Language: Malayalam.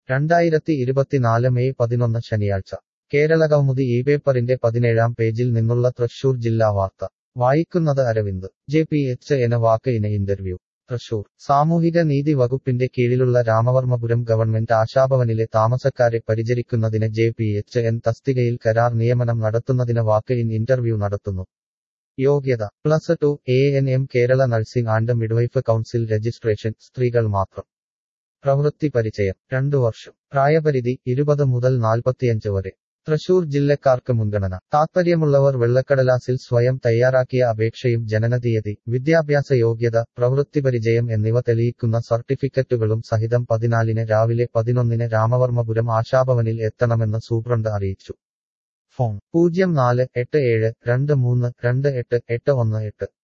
രണ്ടായിരത്തി ഇരുപത്തിനാല് മെയ് പതിനൊന്ന് ശനിയാഴ്ച കേരള കൗമുദി ഈ പേപ്പറിന്റെ പതിനേഴാം പേജിൽ നിന്നുള്ള തൃശൂർ ജില്ലാ വാർത്ത വായിക്കുന്നത് Aravind J P H N walk in interview Thrissur സാമൂഹിക നീതി വകുപ്പിന്റെ കീഴിലുള്ള രാമവർമ്മപുരം ഗവൺമെന്റ് ആശാഭവനിലെ താമസക്കാരെ പരിചരിക്കുന്നതിന് ജെ പി എച്ച് എൻ തസ്തികയിൽ കരാർ നിയമനം നടത്തുന്നതിന് വാക്ക് ഇൻ ഇന്റർവ്യൂ നടത്തുന്നു യോഗ്യത plus two A N M Kerala nursing and midwife council registration സ്ത്രീകൾ മാത്രം പ്രവൃത്തി പരിചയം രണ്ടു വർഷം പ്രായപരിധി ഇരുപത് മുതൽ നാൽപ്പത്തിയഞ്ച് വരെ തൃശൂർ ജില്ലക്കാർക്ക് മുൻഗണന താത്പര്യമുള്ളവർ വെള്ളക്കടലാസിൽ സ്വയം തയ്യാറാക്കിയ അപേക്ഷയും ജനനതീയതി വിദ്യാഭ്യാസ യോഗ്യത പ്രവൃത്തിപരിചയം എന്നിവ തെളിയിക്കുന്ന സർട്ടിഫിക്കറ്റുകളും സഹിതം പതിനാലിന് രാവിലെ പതിനൊന്നിന് രാമവർമ്മപുരം ആശാഭവനിൽ എത്തണമെന്ന് സൂപ്രണ്ട് അറിയിച്ചു ഫോൺ പൂജ്യം നാല് എട്ട് ഏഴ് രണ്ട് മൂന്ന് രണ്ട് എട്ട് എട്ട് ഒന്ന് എട്ട്